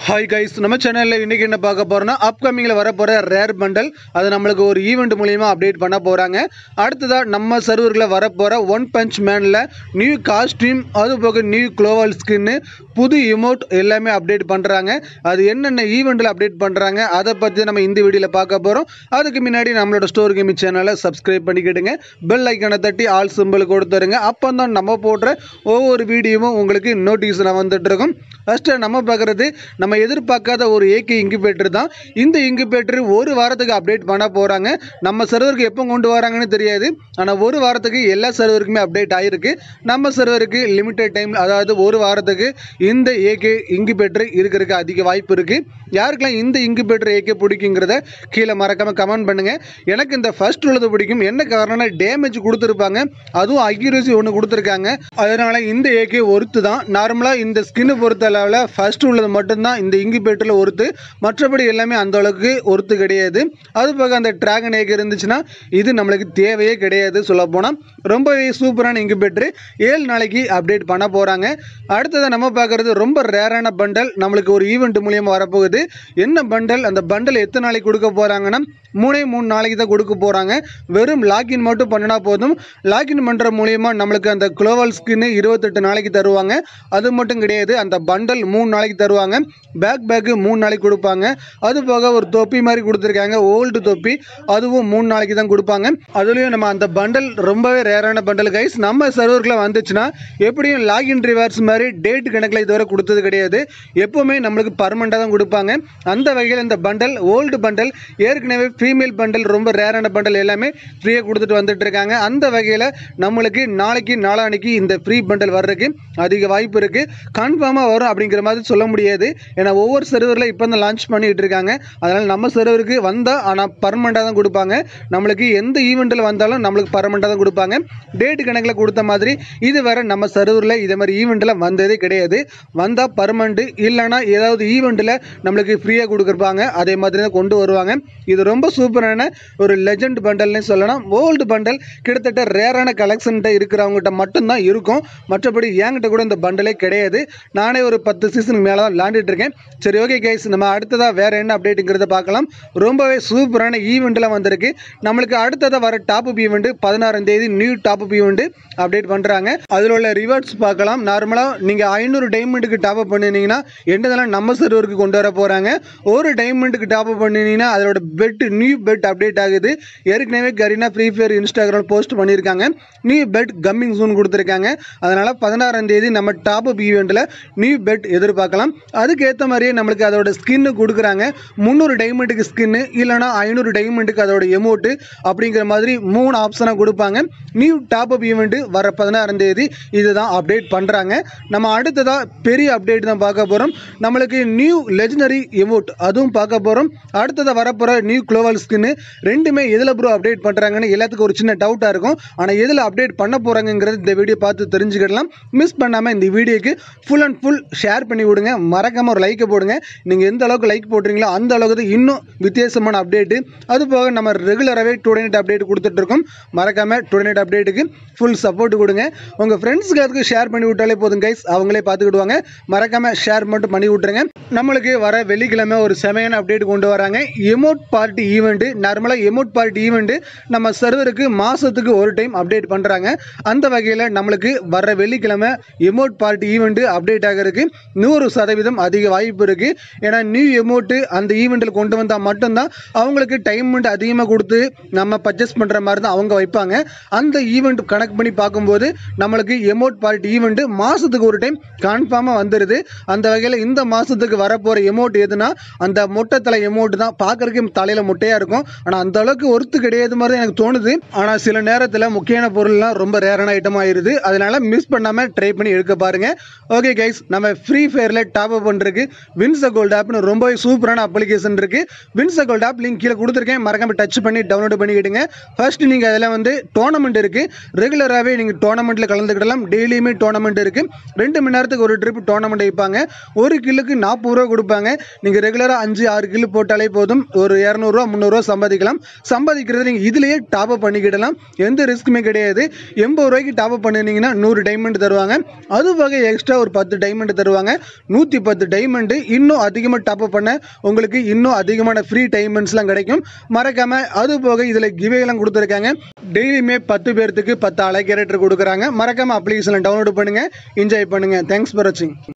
hi guys நம்ம சேனலில் இன்றைக்கி என்ன பார்க்க போகிறோம்னா அப்கமிங்கில் வர போகிற ரேர் பண்டல் அது நம்மளுக்கு ஒரு ஈவெண்ட் மூலியமாக அப்டேட் பண்ண போகிறாங்க அடுத்ததாக நம்ம சர்வரில் வர போகிற ஒன் பஞ்ச் மேனில் நியூ காஸ்டியூம் அது போக நியூ க்ளோவல் ஸ்கின்னு புது இமோட் எல்லாமே அப்டேட் பண்ணுறாங்க அது என்னென்ன ஈவெண்ட்டில் அப்டேட் பண்ணுறாங்க அதை பற்றி நம்ம இந்த வீடியோவில் பார்க்க போகிறோம் அதுக்கு முன்னாடி நம்மளோட ஸ்டோர் கேமி சேனலை சப்ஸ்கிரைப் பண்ணிக்கிடுங்க பெல் ஐக்கனை தட்டி ஆல் சிம்பிள் கொடுத்துருங்க அப்போ தான் நம்ம போடுற ஒவ்வொரு வீடியோவும் உங்களுக்கு நோட்டிஃபிகேஷன் வந்துட்டு இருக்கும் ஃபஸ்ட்டு நம்ம பார்க்குறது நம்ம எதிர்பார்க்காத ஒரு ஏகே இன்குபேட்டர் தான் இந்த இன்குபேட்டர் ஒரு வாரத்துக்கு அப்டேட் பண்ண போகிறாங்க நம்ம சர்வருக்கு எப்போ கொண்டு வராங்கன்னு தெரியாது ஆனால் ஒரு வாரத்துக்கு எல்லா சர்வருக்குமே அப்டேட் ஆகிருக்கு நம்ம சர்வருக்கு லிமிட்டட் டைம் அதாவது ஒரு வாரத்துக்கு இந்த ஏகே இன்குபேட்டர் இருக்கிறதுக்கு அதிக வாய்ப்பு இருக்குது யாருக்கெல்லாம் இந்த இன்குபேட்டர் ஏகே பிடிக்குங்கிறத கீழே மறக்காமல் கமெண்ட் பண்ணுங்கள் எனக்கு இந்த ஃபர்ஸ்ட் உள்ளது பிடிக்கும் என்ன காரணம்னா டேமேஜ் கொடுத்துருப்பாங்க அதுவும் அக்யூரசி ஒன்று கொடுத்துருக்காங்க அதனால் இந்த ஏகே ஒருத்து தான் நார்மலாக இந்த ஸ்கின்னு பொறுத்த அளவில் ஃபர்ஸ்ட் உள்ளது மட்டும்தான் இந்த இன்குபேட்டரில் ஒருத்து மற்றபடி எல்லாமே அந்த அளவுக்கு ஒருத்து கிடையாது அது போக அந்த டிராகன் ஏக் இருந்துச்சுன்னா இது நம்மளுக்கு தேவையே கிடையாது சொல்ல போனால் ரொம்பவே சூப்பரான இன்குபேட்டர் ஏழு நாளைக்கு அப்டேட் பண்ண போகிறாங்க அடுத்ததை நம்ம பார்க்குறது ரொம்ப ரேரான பண்டல் நம்மளுக்கு ஒரு ஈவெண்ட் மூலியமாக வரப்போகுது என்ன பண்டல் அந்த பண்டல் எத்தனை நாளைக்கு கொடுக்க போகிறாங்கன்னா மூணே மூணு நாளைக்கு தான் கொடுக்க போகிறாங்க வெறும் லாக்இன் மட்டும் பண்ணினா போதும் லாக்இன் பண்ணுற மூலியமா நம்மளுக்கு அந்த குளோவல் ஸ்கின்னு இருபத்தெட்டு நாளைக்கு தருவாங்க அது மட்டும் கிடையாது அந்த பண்டல் மூணு நாளைக்கு தருவாங்க பேக் பேக்கு மூணு நாளைக்கு கொடுப்பாங்க அது போக ஒரு தொப்பி மாதிரி கொடுத்துருக்காங்க ஓல்டு தொப்பி அதுவும் மூணு நாளைக்கு தான் கொடுப்பாங்க அதுலேயும் நம்ம அந்த பண்டல் ரொம்பவே ரேரான பண்டல் கைஸ் நம்ம சர்வருக்குள்ள வந்துச்சுன்னா எப்படியும் லாகின் ரிவார்ட்ஸ் மாதிரி டேட் கணக்கில் இதுவரை கொடுத்தது கிடையாது எப்போவுமே நம்மளுக்கு பர்மனெண்ட்டாக தான் கொடுப்பாங்க அந்த வகையில் இந்த பண்டல் ஓல்டு பண்டல் ஏற்கனவே ஃபீமேல் பண்டல் ரொம்ப ரேரான பண்டல் எல்லாமே ஃப்ரீயாக கொடுத்துட்டு வந்துட்டு இருக்காங்க அந்த வகையில் நம்மளுக்கு நாளைக்கு நாளான்னைக்கு இந்த ஃப்ரீ பண்டல் வர்றதுக்கு அதிக வாய்ப்பு இருக்குது கன்ஃபார்மாக வரும் அப்படிங்கிற மாதிரி சொல்ல முடியாது ஏன்னா ஒவ்வொரு சர்வரில் இப்போ தான் லான்ச் பண்ணிட்டு இருக்காங்க அதனால் நம்ம சர்வருக்கு வந்தால் ஆனால் பர்மனெண்ட்டாக தான் கொடுப்பாங்க நம்மளுக்கு எந்த ஈவெண்ட்டில் வந்தாலும் நம்மளுக்கு பர்மனெண்ட்டாக தான் கொடுப்பாங்க டேட் கணக்கில் கொடுத்த மாதிரி இது வரை நம்ம சர்வரில் இதே மாதிரி ஈவெண்ட்டில் வந்ததே கிடையாது வந்தால் பர்மனெண்ட்டு இல்லைன்னா ஏதாவது ஈவெண்ட்டில் நம்மளுக்கு ஃப்ரீயாக கொடுக்குறாங்க அதே மாதிரி தான் கொண்டு வருவாங்க இது ரொம்ப சூப்பரான ஒரு லெஜண்ட் பண்டல்னே சொல்லலாம் ஓல்டு பண்டல் கிட்டத்தட்ட ரேரான கலெக்ஷன்கிட்ட இருக்கிறவங்ககிட்ட மட்டும்தான் இருக்கும் மற்றபடி என்கிட்ட கூட இந்த பண்டலே கிடையாது நானே ஒரு பத்து சீசனுக்கு மேலே தான் விளாண்டுட்டு இருக்கேன் சரி ஓகே கைஸ் நம்ம அடுத்ததாக வேறு என்ன அப்டேட்டுங்கிறத பார்க்கலாம் ரொம்பவே சூப்பரான ஈவெண்ட்லாம் வந்திருக்கு நம்மளுக்கு அடுத்ததாக வர டாப் அப் ஈவெண்ட் பதினாறாம் தேதி new top up event update பண்ணுறாங்க அதில் உள்ள ரிவார்ட்ஸ் பார்க்கலாம் நார்மலாக நீங்கள் ஐநூறு டைமண்டுக்கு டாப் அப் பண்ணினீங்கன்னா என்னதெல்லாம் நம்ம சர்வருக்கு கொண்டு வர போகிறாங்க ஒரு டைமண்டுக்கு டாப் அப் பண்ணினீங்கன்னா அதோட பெட் நியூ பெட் அப்டேட் ஆகுது ஏற்கனவே Garena Free Fire Instagram post பண்ணியிருக்காங்க நியூ பெட் கம்மிங் சூன் கொடுத்துருக்காங்க அதனால் பதினாறாம் தேதி நம்ம டாப் அப் ஈவெண்ட்டில் நியூ பெட் எதிர்பார்க்கலாம் அதுக்கேற்ற மாதிரியே நம்மளுக்கு அதோட ஸ்கின்னு கொடுக்குறாங்க முந்நூறு டைமண்டுக்கு ஸ்கின்னு இல்லைனா ஐநூறு டைமண்டுக்கு அதோட எமௌண்ட்டு அப்படிங்கிற மாதிரி மூணு ஆப்ஷனாக கொடுப்பாங்க நியூ டாப் அப் ஈவெண்ட்டு வர பதினாறாம் தேதி இதுதான் அப்டேட் பண்ணுறாங்க நம்ம அடுத்ததாக பெரிய அப்டேட் தான் பார்க்க போகிறோம் நம்மளுக்கு நியூ லெஜனரி எமௌண்ட் அதுவும் பார்க்க போகிறோம் அடுத்ததாக வரப்போகிற நியூ குளோவல் ஸ்கின்னு ரெண்டுமே எதில் ப்ரோ அப்டேட் பண்ணுறாங்கன்னு எல்லாத்துக்கும் ஒரு சின்ன டவுட்டாக இருக்கும் ஆனால் எதில் அப்டேட் பண்ண போகிறாங்கங்கிறது இந்த வீடியோ பார்த்து தெரிஞ்சுக்கிடலாம் மிஸ் பண்ணாமல் இந்த வீடியோக்கு ஃபுல் அண்ட் ஃபுல் ஷேர் பண்ணி விடுங்க மறக்காமல் ஒரு லைக்கை போடுங்க நீங்கள் எந்த அளவுக்கு லைக் போடுறீங்களோ அந்த அளவுக்கு தான் இன்னும் வித்தியாசமான அப்டேட்டு அது போக நம்ம ரெகுலராகவே டுடே அப்டேட் கொடுத்துட்ருக்கோம் மறக்காமல் டுடே அப்டேட்டுக்கு ஃபுல் சப்போர்ட் கொடுங்க உங்கள் ஃப்ரெண்ட்ஸுக்கு அதுக்கு ஷேர் பண்ணி விட்டாலே போதும் கைஸ் அவங்களே பார்த்துக்கிடுவாங்க மறக்காமல் ஷேர் மட்டும் பண்ணி விட்ருங்க நம்மளுக்கு வர வெள்ளிக்கிழமை ஒரு செமையான அப்டேட் கொண்டு வராங்க எமோட் பார்ட்டி ஈவெண்ட்டு நார்மலாக எமோட் பார்ட்டி ஈவெண்ட்டு நம்ம சர்வருக்கு மாதத்துக்கு ஒரு டைம் அப்டேட் பண்ணுறாங்க அந்த வகையில் நம்மளுக்கு வர வெள்ளிக்கிழமை எமோட் பார்ட்டி ஈவெண்ட்டு அப்டேட் ஆகிறதுக்கு நூறு சதவீதம் அதிக வாய்ப்பு இருக்குது ஏன்னா நியூ எமோட்டு அந்த ஈவெண்ட்டில் கொண்டு வந்தால் மட்டும்தான் அவங்களுக்கு டைமெண்ட் அதிகமாக கொடுத்து நம்ம பர்ச்சேஸ் பண்ணுற மாதிரி தான் அவங்க வைப்பாங்க அந்த ஈவெண்ட் கணக்கு பண்ணி பார்க்கும்போது நம்மளுக்கு எமோட் பார்ட்டி ஈவெண்ட்டு மாதத்துக்கு ஒரு டைம் கன்ஃபார்மாக வந்துடுது அந்த வகையில் இந்த மாதத்துக்கு வரப்போகிற எமௌண்ட் எதுனா அந்த மொட்டை தலை எமௌண்ட் தான் பார்க்குறதுக்கு தலையில் முட்டையாக இருக்கும் ஆனால் அந்த அளவுக்கு ஒர்த்து கிடையாது மாதிரி எனக்கு தோணுது ஆனால் சில நேரத்தில் முக்கியமான பொருள்லாம் ரொம்ப ரேரான ஐட்டம் ஆயிருது அதனால மிஸ் பண்ணாமல் ட்ரை பண்ணி எடுக்க பாருங்க ஓகே கைஸ் நம்ம ஃப்ரீ ஃபயரில் டாப் அப் பண்ணுறதுக்கு வின்ச கோல்ட் ஆப்னு ரொம்பவே சூப்பரான அப்ளிகேஷன் இருக்குது வின்ச கோல்ட் ஆப் லிங்க் கீழே கொடுத்துருக்கேன் மறக்காம டச் பண்ணி டவுன்லோட் பண்ணிக்கிடுங்க ஃபர்ஸ்ட் நீங்கள் அதில் வந்து டோர்னமெண்ட் இருக்குது ரெகுலராகவே நீங்கள் டோர்னமெண்ட்டில் கலந்துக்கிடலாம் டெய்லியுமே டோர்னமெண்ட் இருக்குது ரெண்டு மணி நேரத்துக்கு ஒரு ட்ரிப் டோர்னமெண்ட் வைப்பாங்க ஒரு கில்லுக்கு நாற்பது ரூபா கொடுப்பாங்க நீங்கள் ரெகுலராக அஞ்சு ஆறு கிலோ போட்டாலே போதும் ஒரு இரநூறுவா முந்நூறுரூவா சம்பாதிக்கலாம் சம்பாதிக்கிறது நீங்கள் இதுலேயே டாப் அப் பண்ணிக்கிடலாம் எந்த ரிஸ்க்குமே கிடையாது எண்பது ரூபாய்க்கு டாப் அப் பண்ணினீங்கன்னா நூறு டைமண்ட் தருவாங்க அது வகை எக்ஸ்ட்ரா ஒரு பத்து டைமண்ட் தருவாங்க நூற்றி பத்து டைமண்டு இன்னும் அதிகமாக டாப் அப் பண்ண உங்களுக்கு இன்னும் அதிகமான ஃப்ரீ டைமண்ட்ஸ்லாம் கிடைக்கும் மறக்காமல் அது போக இதில் கிவேலாம் கொடுத்துருக்காங்க டெய்லியுமே பத்து பேர்த்துக்கு பத்து அலை கேரக்டர் கொடுக்குறாங்க மறக்காமல் அப்ளிகேஷனை டவுன்லோட் பண்ணுங்கள் என்ஜாய் பண்ணுங்கள் தேங்க்ஸ் ஃபார் வாட்சிங்